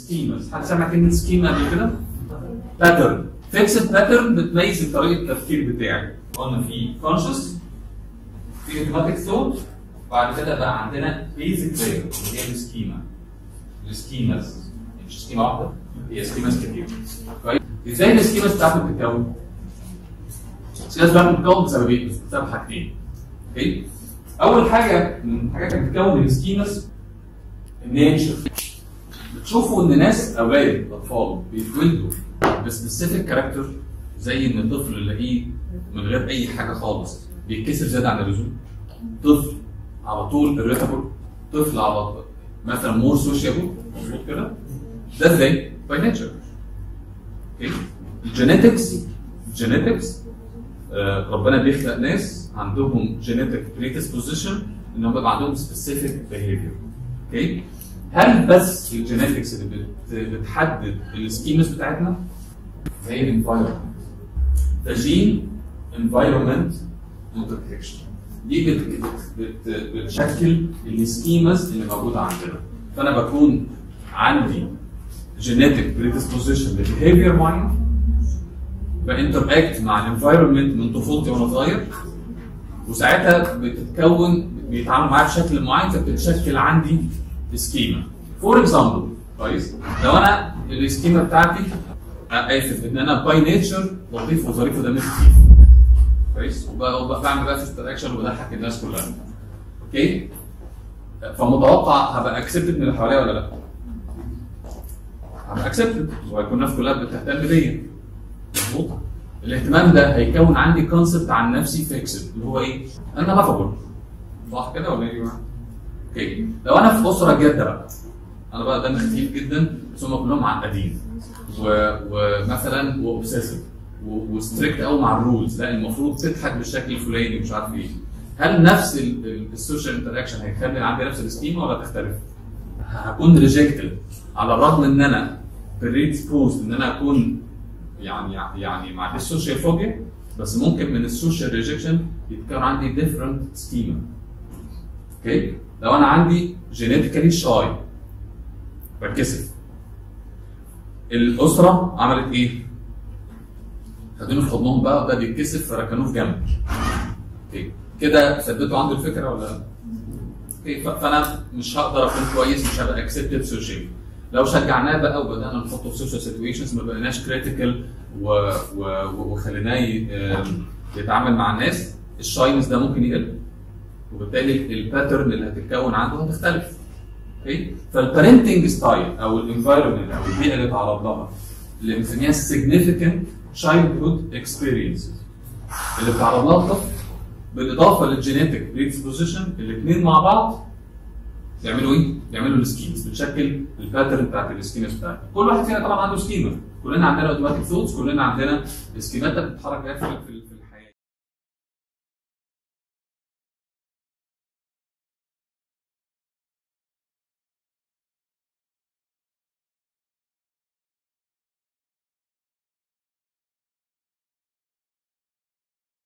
سكيماز حد سمع كلمه سكيما قبل كده؟ باترن فيكسد باترن بتميز طريقه التفكير بتاعي قلنا في كونشس في اوتوماتيك ثوت بعد كده بقى عندنا بيزك لاير اللي هي السكيما السكيماز مش سكيما واحده هي سكيماز كتير كويس ازاي السكيماز بتاعته بتتكون؟ السكيماز بتاعته بتتكون بسببين بسبب حاجتين اوكي اول حاجه من الحاجات اللي بتتكون السكيماز النيتشر بتشوفوا ان ناس اولاد اطفال بيتولدوا بسبيسيفيك كاركتر زي ان الطفل نلاقيه من غير اي حاجه خالص بيتكسر زياده عن اللزوم طفل على طول irritable طفل على طول مثلا مور سوشيابل مظبوط كده ده ازاي؟ باي نيتشر اوكي الجينيتكس الجينيتكس آه ربنا بيخلق ناس عندهم جينيتك بريدisposition ان هم يبقى عندهم سبيسيفيك بيهيفير اوكي هل بس الجينيتكس اللي بت- بتحدد السكيمز بتاعتنا زي الانفايرمنت فجين انفايرمنت انتركشن دي بت بت بتشكل السكيمز اللي موجوده عندنا فانا بكون عندي جينيتك بريدisposition لبيهيفير معين بانتراكت مع الانفايرمنت من طفولتي وانا صغير وساعتها بتتكون بيتعامل معايا بشكل معين فبتتشكل عندي سكيما فور اكزامبل كويس لو انا السكيما بتاعتي آه، اسف ان انا باي نيتشر لطيف وظريف ودمي خفيف كويس وب- وب- بعمل بقى في اكشن وبضحك الناس كلها اوكي فمتوقع هبقى اكسبتد من اللي حواليا ولا لا؟ هبقى اكسبتد وهيكون الناس كلها بتهتم بيا مظبوط الاهتمام ده هيكون عندي كونسبت عن نفسي فيكسد اللي هو ايه؟ انا لافابل صح كده ولا ايه يا جماعه؟ اوكي لو انا في اسره جاده بقى انا بقى دمي خفيف جدا بس هم كلهم معقدين و- ومثلا واوبسيسيف وستريكت قوي مع الرولز لا المفروض تضحك بالشكل الفلاني ومش عارف ايه هل نفس السوشيال انتراكشن هيخلي عندي نفس السكيما ولا تختلف؟ هكون ريجكتد على الرغم ان انا بريدسبوز ان انا اكون يعني يعني ما عنديش سوشيال فوبيا بس ممكن من السوشيال ريجكشن يتكون عندي ديفرنت سكيما اوكي لو انا عندي جينيتيكالي شاي بتكسف الاسره عملت ايه؟ خدوني في حضنهم بقى وده بيتكسف فركنوه في جنب اوكي كده ثبتوا عنده الفكره ولا لا؟ اوكي ف- فانا مش هقدر اكون كويس مش هبقى اكسبتد سوشيال لو شجعناه بقى وبدانا نحطه في سوشيال سيتويشنز ما بقيناش كريتيكال و... و... وخليناه ي- يتعامل مع الناس الشاينس ده ممكن يقل وبالتالي الباترن اللي هتتكون عنده هتختلف اوكي فالبارنتنج ستايل او الانفايرمنت او البيئه اللي اتعرض لها اللي بنسميها significant childhood experiences اللي بتعرض لها الطفل بالاضافه للجينيتك بريدisposition الاثنين مع بعض بيعملوا ايه؟ بيعملوا السكيمز بتشكل الباترن بتاعت السكيمز بتاعتنا كل واحد فينا طبعا عنده سكيما كلنا عندنا اوتوماتيك ثوتس كلنا عندنا سكيمات بتتحرك بيها في في- في